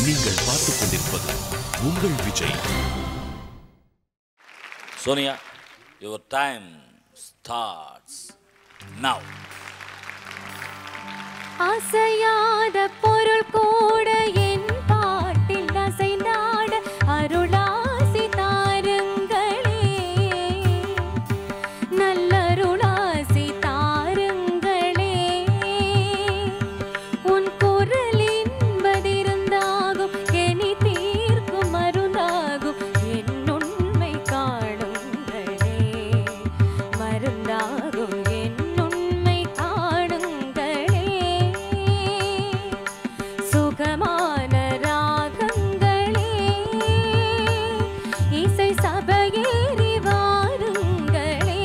நீங்கள் பார்த்துக் கொண்டிருப்பது உங்கள் Vijay Sonia your time starts now அசையாத பொருள் கூட என் பாட்டில் அசைந்தாட அருளாசி தாருங்களே நல்லருளாசி தாருங்களே உன் குரல் என்பதிருந்தாகும் எனி தீர்க்கும் மருந்தாகும் என் உண்மை காணுங்களே மருந்தாகும் என் உண்மை காணுங்களே சுகமான ராகங்களே இசை சபையேறி வாருங்களே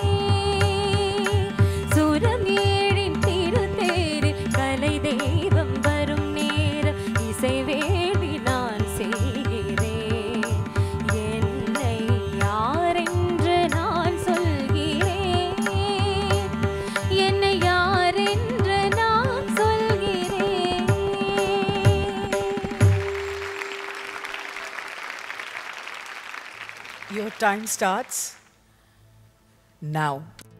சுரம் ஏழின் திருத்தேரில் கலை தெய்வம் வரும் நேரம் இசை வேள்வி நான் செய்கிறேன் என்னை யாரென்று நான் சொல்கிறேன் என்னை யாரென்று நான் சொல்கிறேன் Your time starts now.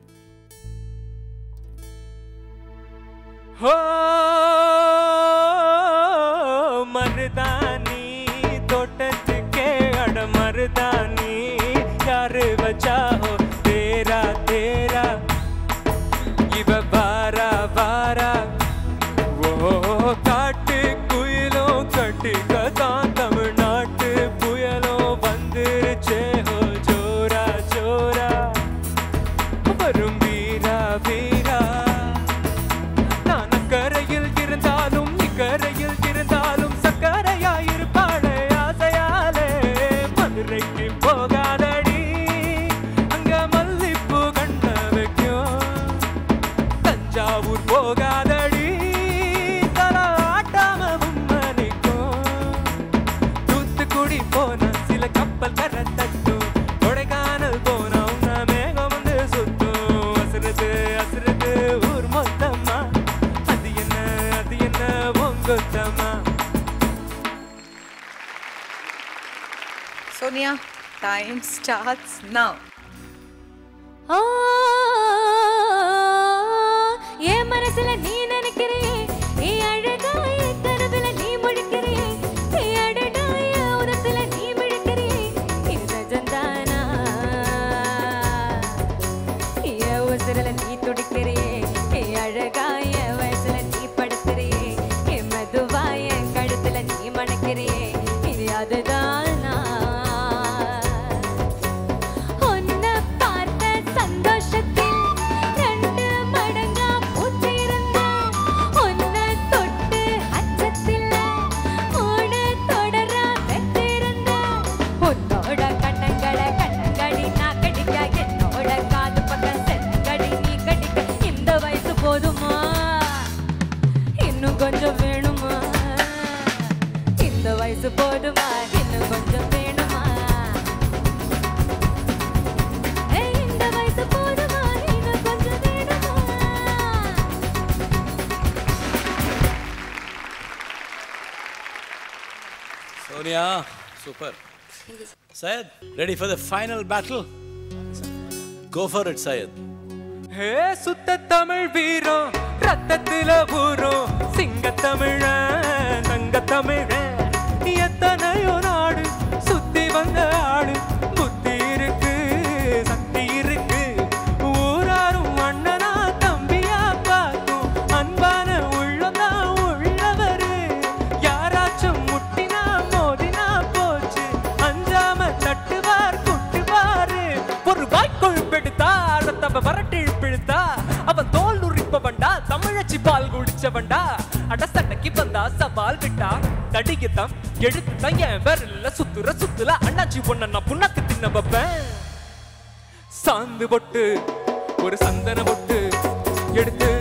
हो மருதானி தோட்டத்துக்கே அட மருதானி யாரு வச்சாஹோ தேரா தேரா இவ பாரா பாரா ஓ காட்டு குயிலும் கட்டிக்கதான் தமிழ்நாட்டு புயலும் வந்துருச்சே ஹோ ஜோரா ஜோரா வரும் வீரா வீரா நான் அக்கரையில் இருந்தாலும் இக்கரையில் இருந்தாலும் சக்கரையாயிருப்பாளே ஆசையாலே மதுரைக்கு போகாதடி அங்க மல்லிப்பூ கண்ண வைக்கும் தஞ்சாவூர் போகாதடி தல ஆட்டாம உம்மனிக்கும் தூத்துக்குடி போன சில கப்பல் கரை தட்டும் கொடைக்கானல் போன உன்ன மேகம் வந்து சுத்தும் அசுறது அசுறது ஊர் மொத்தமா அது என்ன அது என்ன உங்கொத்தமா Sonia, time starts now. ஆ, என் மனசுல நீ நினைக்கிறியே நீ அழகா என் கனவுல நீ முழிக்கிறியே நீ அடடா என் உதட்டுல நீ முழிக்கிறியே இது நிஜம்தானா? என் உசுருல நீ துடிக்கிறியே என் அழகா என் வயசுல நீ படுக்கிறியே என் மெதுவா என் கழுத்துல நீ மணக்கிறியே இது அதுதானா உன்னை பார்த்த சந்தோஷத்தில் ரெண்டு மடங்கா பூத்திருந்தேன். உன்னை தொட்டு அச்சத்தில் ஓட தொடர வெற்றிருந்தேன். உன்னோட கண்ணங்களை கண்ணங்கடி நான் கடிக்க, என்னோட காது பக்கம் சென்னங்கடி நீ கடிக்க. இந்த வயசு போதுமா இன்னும் கொஞ்சம் வேணுமா இந்த வயசு போதுமா இன்னும் கொஞ்சம் வேணுமா ஏய், இந்த வயசு போதுமா இன்னும் கொஞ்சம் வேணுமா Sonia super Syed ready for the final battle go for it Syed hey சுத்த தமிழ் வீரம் ரத்தத்துல ஊரும் சிங்க தமிழ தங்க தமிழ எத்தனையோ நாடு சுத்தி வந்த ஆடு புத்தி இருக்கு சக்தி இருக்கு ஊராரும் அண்ணனா தம்பியா பார்க்கும் அன்பான உள்ளதா உள்ளவரு யாராச்சும் முட்டினா மோதினா போச்சு அஞ்சாம தட்டுவார் குட்டுவாரு ஒரு வாய்க்குள் பிடித்தா அடுத்தவ வரட்டி பிடித்தா அவன் தோல் உரிப்பவன்டா தமிழச்சி பால் குடிச்சவன்டா அட சண்டைக்கு வந்தா சவால் விட்டா தடிக்குதான் எழுத்துதான் என் விரல்ல சுத்துற சுத்துல அண்ணாச்சி பொண்ண நான் புண்ணாக்கு தின்ன வைப்பேன் சாந்து பொட்டு ஒரு சந்தன பொட்டு எடுத்து